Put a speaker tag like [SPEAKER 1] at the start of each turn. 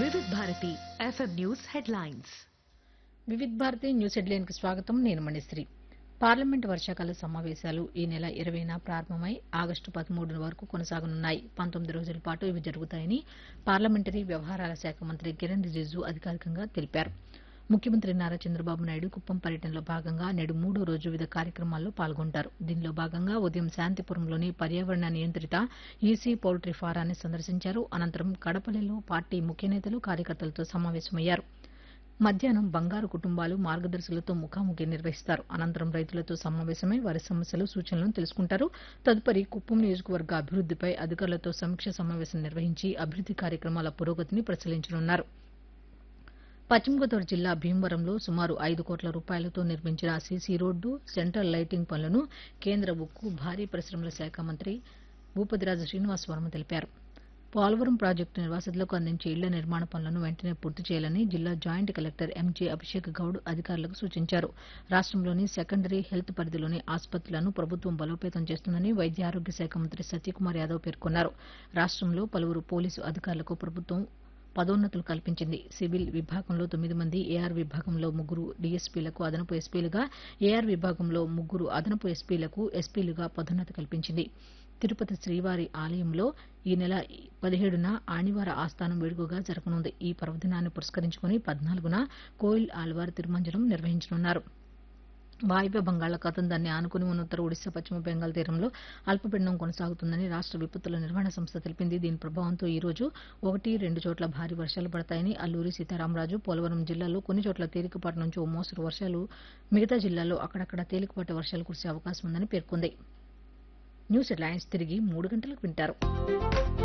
[SPEAKER 1] వివిధ Bharati FM news headlines
[SPEAKER 2] Vividh Bharati news హెడ్లైన్కి స్వాగతం నేను మణిశ్రీ పార్లమెంట్ వర్షాకాల సమావేశాలు ఈ నెల ఇరవైన ప్రారంభమై ఆగస్టు పదమూడు వరకు కొనసాగనున్నాయి పంతొమ్మిది రోజుల పాటు ఇవి జరుగుతాయని పార్లమెంటరీ వ్యవహారాల శాఖ మంత్రి కిరణ్ రిజిజు అధికారికంగా తెలిపారు ముఖ్యమంత్రి నారా చంద్రబాబు నాయుడు కుప్పం పర్యటనలో భాగంగా నేడు మూడో రోజు వివిధ కార్యక్రమాల్లో పాల్గొంటారు దీనిలో భాగంగా ఉదయం శాంతిపురంలోని పర్యావరణ నియంత్రిత ఈసీ పౌల్ట్రీ ఫారాన్ని సందర్శించారు అనంతరం కడపల్లిలో పార్టీ ముఖ్య నేతలు కార్యకర్తలతో సమావేశమయ్యారు మధ్యాహ్నం బంగారు కుటుంబాలు మార్గదర్శులతో ముఖాముఖి నిర్వహిస్తారు అనంతరం రైతులతో సమావేశమై వారి సమస్యలు సూచనలను తెలుసుకుంటారు తదుపరి కుప్పం నియోజకవర్గ అభివృద్దిపై అధికారులతో సమీక్ష సమావేశం నిర్వహించి అభివృద్ది కార్యక్రమాల పురోగతిని పరిశీలించనున్నారు పశ్చిమ గోదావరి జిల్లా భీమవరంలో సుమారు ఐదు కోట్ల రూపాయలతో నిర్మించిన సీసీ రోడ్డు సెంట్రల్ లైటింగ్ పనులను కేంద్ర ఉక్కు భారీ పరిశ్రమల శాఖ మంత్రి భూపతిరాజు శ్రీనివాస్ వర్మ తెలిపారు పోలవరం ప్రాజెక్టు నిర్వాసితులకు అందించే ఇళ్ల నిర్మాణ పనులను వెంటనే పూర్తి చేయాలని జిల్లా joint collector M J Abhishek Goud అధికారులకు సూచించారు రాష్ట్రంలోని సెకండరీ హెల్త్ పరిధిలోని ఆసుపత్రులను ప్రభుత్వం బలోపేతం చేస్తుందని వైద్య ఆరోగ్య శాఖ మంత్రి సత్యకుమార్ యాదవ్ పేర్కొన్నారు రాష్ట్రంలో పలువురు పోలీసు అధికారులకు ప్రభుత్వం పదోన్నతులు కల్పించింది సివిల్ విభాగంలో తొమ్మిది మంది ఏఆర్ విభాగంలో ముగ్గురు డీఎస్పీలకు అదనపు ఎస్పీలుగా ఏఆర్ విభాగంలో ముగ్గురు అదనపు ఎస్పీలకు ఎస్పీలుగా పదోన్నతి కల్పించింది తిరుపతి శ్రీవారి ఆలయంలో ఈ నెల పదిహేడున ఆణివార ఆస్థానం వేడుకగా జరగనుంది ఈ పర్వదినాన్ని పురస్కరించుకుని పద్నాలుగున కోయిల్ ఆల్వార్ తిరుమంజనం నిర్వహించనున్నారు వాయువ్య బంగాళాఖాతం దాన్ని ఆనుకుని ఉన్న ఉత్తర ఒడిశా పశ్చిమ బెంగాల్ తీరంలో అల్పపీడనం కొనసాగుతుందని రాష్ట్ర విపత్తుల నిర్వహణ సంస్థ తెలిపింది దీని ప్రభావంతో ఈ రోజు ఒకటి రెండు చోట్ల భారీ వర్షాలు పడతాయని అల్లూరి సీతారామరాజు పోలవరం జిల్లాలో కొన్ని చోట్ల తేలికపాటి నుంచి ఓ మోస్తరు వర్షాలు మిగతా జిల్లాల్లో అక్కడక్కడ తేలికపాటి వర్షాలు కురిసే అవకాశం ఉందని పేర్కొంది న్యూస్ హెడ్లైన్స్ తిరిగి మూడు గంటలకు వింటారు